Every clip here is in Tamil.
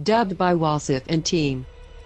Dubbed by Wasif and team.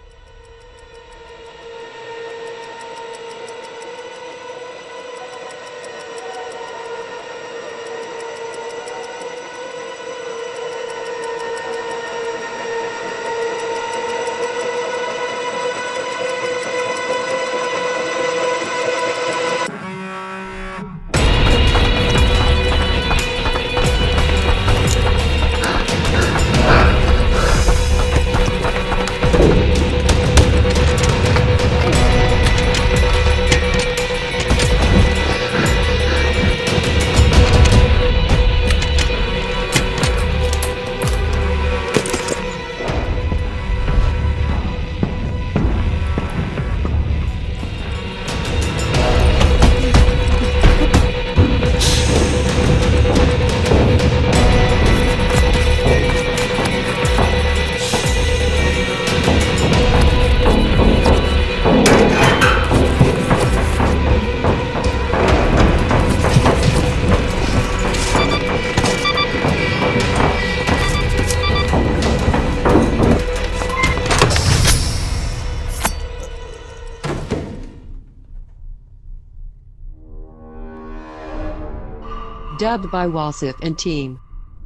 Dubbed by Wasif and team.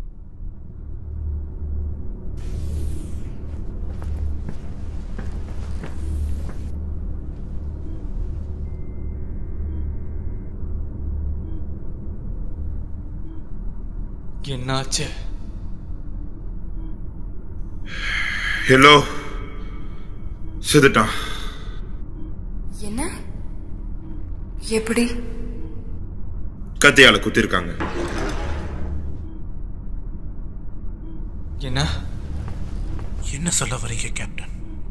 என்னாச்சு ஹலோ செத்துட்டான் என்ன எப்படி கத்தியால குத்திருக்காங்க என்ன என்ன சொல்ல வரீங்க கேப்டன்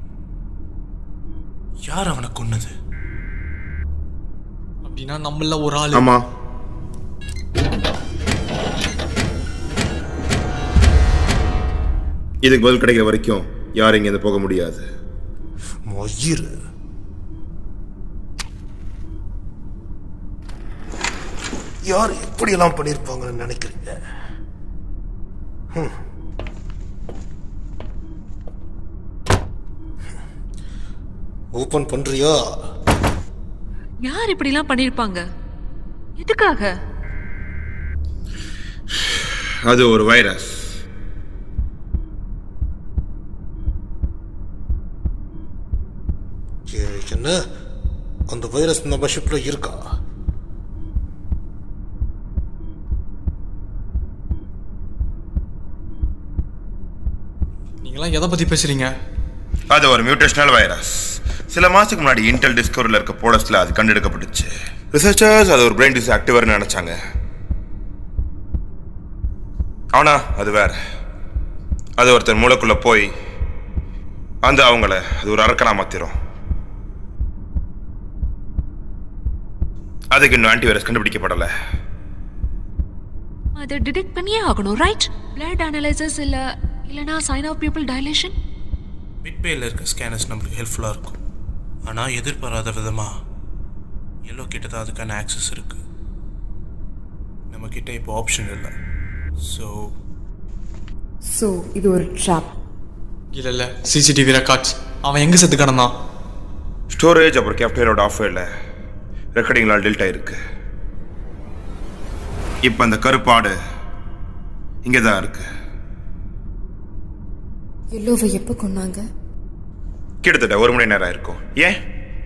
யார் அவனை கொன்னது அப்படின்னா நம்மள ஒரு ஆள் ஆமா இதுக்கு பதில் கிடைக்கிற வரைக்கும் யாரும் இங்க இருந்து போக முடியாது மயிறு யார் இப்படியெல்லாம் பண்ணியிருப்பாங்கன்னு நினைக்கிறீங்க ஹம். ஓபன் பண்றியா யார் இப்படிலாம் பண்ணிருப்பாங்க எதுக்காக அது ஒரு வைரஸ் ஏ- என்ன அந்த வைரஸ் நம்ம ஷிப்ல இருக்கா நீங்களாம் எதை பத்தி பேசுறீங்க அது ஒரு மியூட்டேஷனல் வைரஸ் சில மாசத்துக்கு முன்னாடி இன்டெல் டிஸ்கவரியில் இருக்க போடஸ்ல அது கண்டெடுக்கப்பட்டுச்சு ரிசர்ச்சர்ஸ் அது ஒரு பிரெயின் டிஸ் ஆக்டிவர்னு நினைச்சாங்க ஆனா அது வேற அது ஒருத்தர் மூளைக்குள்ள போய் அந்த அவங்கள அது ஒரு அரக்கனா மாத்திரும் அதுக்கு இன்னும் ஆன்டிவைரஸ் கண்டுபிடிக்கப்படலை அதை டிடெக்ட் பண்ணியே ஆகணும் ரைட் பிளட் அனலைசஸ் இல்ல இல்லனா சைன் ஆஃப் பீப்புள் டைலேஷன் மிட்பேல இருக்க ஸ்கேனர்ஸ் நம்மளுக்கு ஹெல்ப்ஃபுல்லாக இருக்கும் ஆனால் எதிர்பாராத விதமாக எல்லோ கிட்ட தான் அதுக்கான ஆக்சஸ் இருக்கு நம்ம கிட்ட இப்போ ஆப்ஷன் இல்லை ஸோ ஸோ இது ஒரு ட்ராப் இல்ல இல்ல சிசிடிவி ரெக்கார்ட்ஸ் அவன் எங்க செத்து கிடந்தான் ஸ்டோரேஜ் அப்புறம் கேப்டரோட ஆஃபரில் ரெக்கார்டிங்லாம் டெல்ட் ஆயிருக்கு இப்போ அந்த கருப்பாடு இங்கே தான் இருக்கு எல்லோவை எப்போ கொன்னாங்க கிட்டத்தட்ட ஒரு மணி நேரம் இருக்கும் ஏன்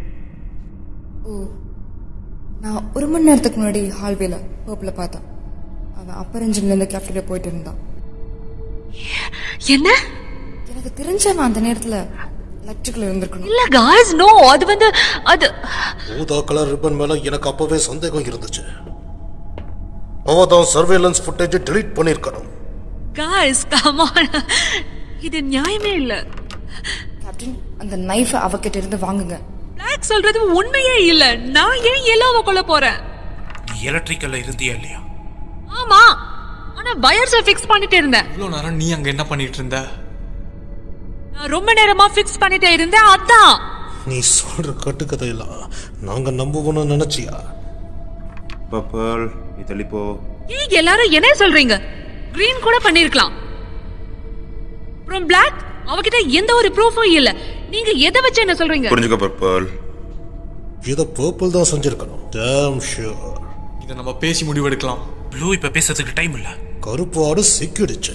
ஓ நான் ஒரு மணி நேரத்துக்கு முன்னாடி ஹால்வேல பர்பில் பார்த்தேன் அவன் அப்பர் இன்ஜின்லேருந்து கேஃப்டரியா போயிட்டு இருந்தான் என்ன எனக்கு தெரிஞ்சவன் அந்த நேரத்தில் எலக்ட்ரிக்கல் இருந்திருக்கணும் இல்ல காய்ஸ் நோ அது வந்து அது ஊதா கலர் ரிப்பன் மேல எனக்கு அப்பவே சந்தேகம் இருந்துச்சு அவன் தான் சர்வேலன்ஸ் ஃபுட்டேஜ் delete பண்ணியிருக்கணும் காய்ஸ் கம் இது நியாயமே இல்ல கேப்டன் அந்த நைஃபை அவகிட்ட இருந்து வாங்குங்க பிளாக் சொல்றது உண்மையே இல்ல நான் ஏன் எல்லாவ கொல்ல போறேன் நீ எலக்ட்ரிக்கல்ல இருந்தியா இல்லையா ஆமா ஆனா வயர்ஸை ஃபிக்ஸ் பண்ணிட்டு இருந்தேன் இவ்வளோ நேரம் நீ அங்க என்ன பண்ணிட்டு இருந்த நான் ரொம்ப நேரமா ஃபிக்ஸ் பண்ணிட்டே இருந்தேன் அதான் நீ சொல்ற கட்டுக்கதையெல்லாம் நாங்க நம்புவோம்னு நினைச்சியா பப்பல் நீ தெளிப்போ ஏன் எல்லாரும் என்ன சொல்றீங்க கிரீன் கூட பண்ணிருக்கலாம் அப்புறம் பிளாக் அவகிட்ட எந்த ஒரு ப்ரூஃபும் இல்ல நீங்க எதை வச்சு என்ன சொல்றீங்க புரிஞ்சுக்க பர்பிள் இதை பர்பிள் தான் செஞ்சிருக்கணும் டேம் ஷூர் இதை நம்ம பேசி முடிவெடுக்கலாம் ப்ளூ இப்ப பேசுறதுக்கு டைம் இல்ல கருப்பு ஆடு சிக்கிடுச்சு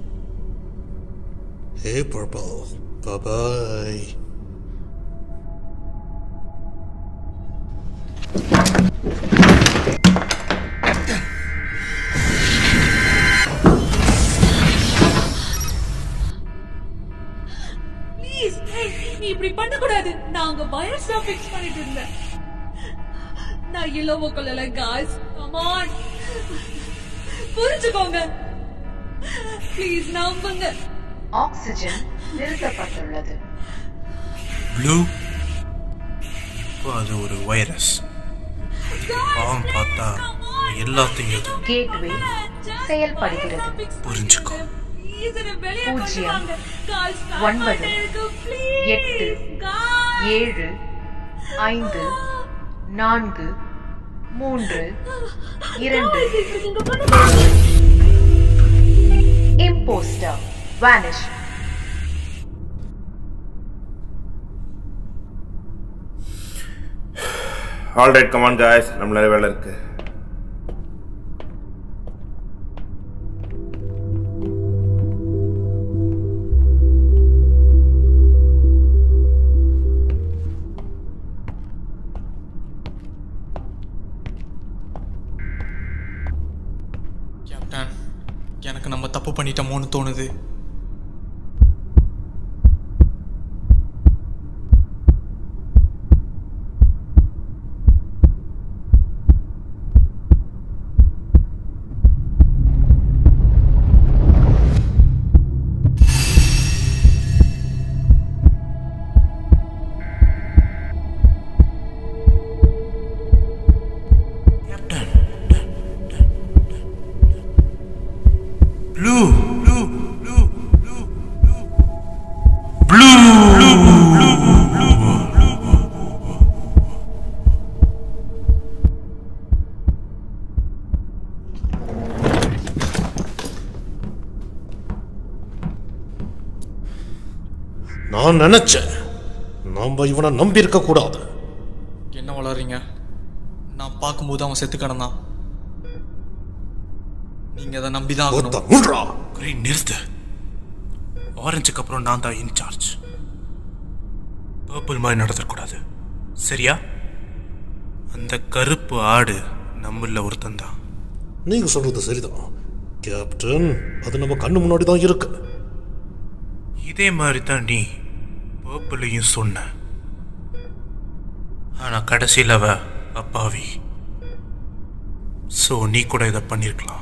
ஹே பர்பிள் பாய் ப்ளீஸ் நீ இப்படி பண்ண கூடாது நான் அங்க வயர்ஸ் ஃபிக்ஸ் பண்ணிட்டு இருந்தேன் நான் இலவ கொள்ளல காய்ஸ் கம் ஆன் புரிஞ்சுக்கோங்க ப்ளீஸ் நம்புங்க ஆக்சிஜன் நிறுத்தப்பட்டுள்ளது ப்ளூ இப்போ அது ஒரு வைரஸ் பாவம் பார்த்தா எல்லாத்தையும் இது கேட்வே செயல்படுகிறது புரிஞ்சுக்கோ பூஜ்ஜியம் ஒன்பது எட்டு ஏழு ஐந்து நான்கு மூன்று இரண்டு impostor vanish all right come on guys நம்மளால வேலை இருக்கு கேப்டன் எனக்கு நம்ம தப்பு பண்ணிட்டோமோன்னு தோணுது captain blue blue blue blue blue நான் நினைச்சேன் நாம இவனை நம்பி இருக்க கூடாது என்ன வளர்றீங்க நான் பார்க்கும்போது அவன் செத்து கிடந்தான் நீங்க அதை நம்பிதான் ஒருத்த ஆகணும் முட்றா கிரீன் நிறுத்து ஆரஞ்சுக்கு அப்புறம் நான் தான் இன்சார்ஜ் பர்பிள் மாதிரி நடத்தக்கூடாது சரியா அந்த கருப்பு ஆடு நம்மள ஒருத்தன் தான் நீங்க சொல்றது சரிதான் கேப்டன் அது நம்ம கண்ணு முன்னாடி தான் இருக்கு இதே மாதிரி தான் நீ பர்பிளையும் சொன்ன ஆனா கடைசியில் அவ அப்பாவி ஸோ நீ கூட இதை பண்ணியிருக்கலாம்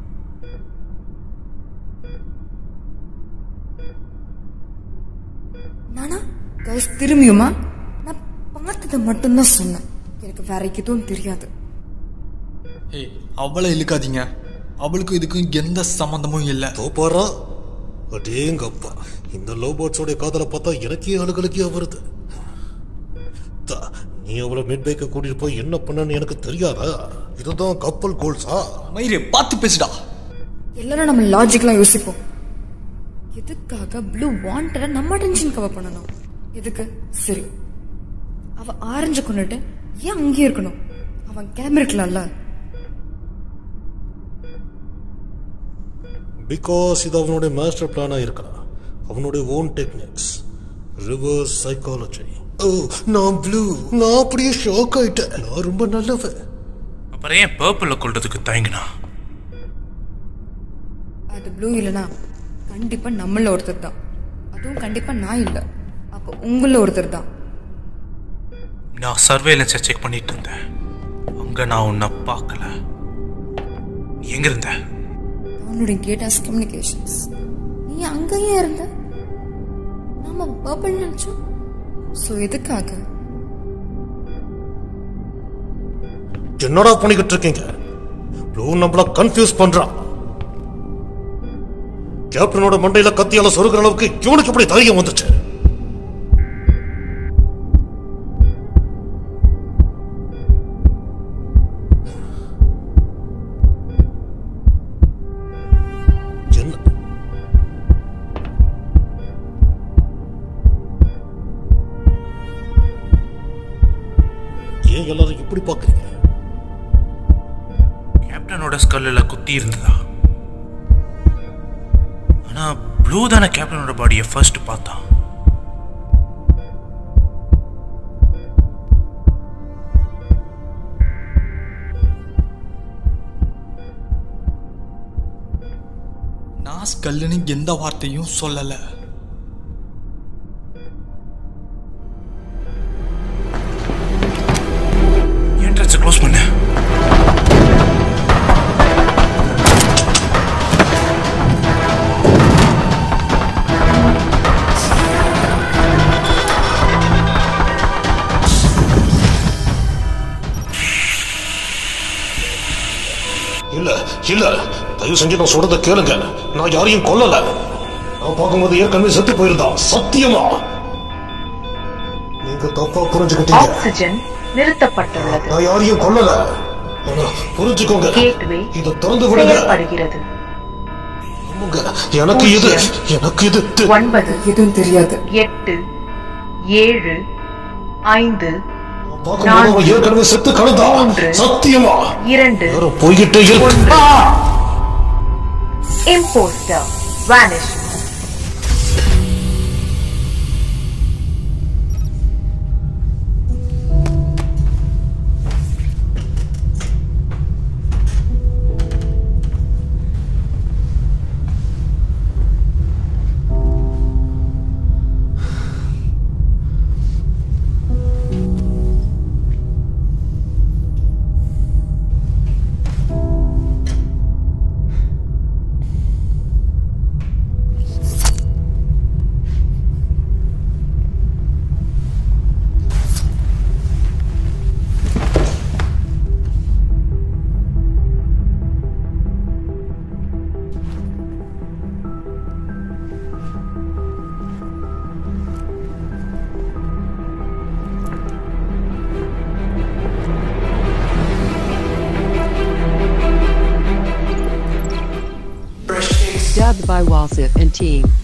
நானா கைஸ் திரும்பியுமா நான் பார்த்ததை மட்டும்தான் சொன்னேன் எனக்கு வேற எதுவும் தெரியாது ஏய் அவளை இழுக்காதீங்க அவளுக்கும் இதுக்கும் எந்த சம்மந்தமும் இல்லை தோப்பாரா அடேங்கப்பா இந்த லவ் பேர்ட்ஸோட காதலை பார்த்தா எனக்கே அழுகலுக்கே வருது தா, நீ அவளை மிட் பைக்கை கூட்டிட்டு போய் என்ன பண்ணன்னு எனக்கு தெரியாதா இதுதான் கப்பல் கோல்ஸா மயிரே பார்த்து பேசுடா எல்லாரும் நம்ம லாஜிக்கெல்லாம் யோசிப்போம் எதுக்காக ப்ளூ வாண்டட நம்ம டென்ஷன் கவர் பண்ணணும் எதுக்கு சரி அவ ஆரஞ்சு கொண்டுட்டு ஏன் அங்கேயே இருக்கணும் அவன் கிளம்பிருக்கலாம்ல பிகாஸ் இது அவனுடைய மாஸ்டர் பிளானா இருக்கலாம் அவனுடைய own techniques reverse psychology oh நான் ப்ளூ நான் அப்படியே ஷாக் ஆயிட்டேன் நான் ரொம்ப நல்லவன் அப்புறம் ஏன் பர்பிளை கொள்றதுக்கு தயங்கினா அது ப்ளூ இல்லனா கண்டிப்பா நம்மள ஒருத்தர் தான் அதுவும் கண்டிப்பா நான் இல்ல அப்போ உங்கள ஒருத்தர் தான் நான் சர்வேலன்ஸை செக் பண்ணிட்டு இருந்தேன் அங்க நான் உன்னை பார்க்கல நீ எங்க இருந்த அவனுடைய கேட்டாஸ் கம்யூனிகேஷன்ஸ் நீ அங்கேயே இருந்த நாம பர்பிள் நினைச்சோம் ஸோ எதுக்காக என்னடா பண்ணிக்கிட்டு இருக்கீங்க ப்ளூ நம்மள கன்ஃபியூஸ் பண்றான் கேப்டனோட மண்டையில கத்தியால சொருகிற அளவுக்கு இவனுக்கு எப்படி தைரியம் வந்துச்சு என்ன ஏன் எல்லாரும் இப்படி பாக்குறீங்க கேப்டனோட ஸ்கல்லில் குத்தி இருந்ததா ஆனா ப்ளூ தானே கேப்டனோட பாடியை ஃபர்ஸ்ட் பார்த்தான் நான் ஸ்கல்லுன்னு எந்த வார்த்தையும் சொல்லலை என்ட்ரன்ஸை க்ளோஸ் பண்ணு இல்ல இல்ல தயவு செஞ்சு நான் சொல்றத கேளுங்க நான் யாரையும் கொல்லல நான் பார்க்கும்போது ஏற்கனவே செத்து போயிருந்தான் சத்தியமா நீங்க தப்பா புரிஞ்சுக்கிட்டீங்க ஆக்சிஜன் நிறுத்தப்பட்டுள்ளது நான் யாரையும் கொல்லல ஆனா, புரிஞ்சுக்கோங்க கேட்வே இதை திறந்து விடுங்க செயல்படுகிறது ஆமாங்க, எனக்கு இது எனக்கு இது தெ- ஒன்பது எதுவும் தெரியாது எட்டு ஏழு ஐந்து பார்க்கும்போது அவன் ஏற்கனவே செத்து கலந்தான் மூன்று. சத்தியமா இரண்டு யாரோ போய்கிட்டே இருக்கு ஒன்று impostor vanish Dubbed by Wasif and team.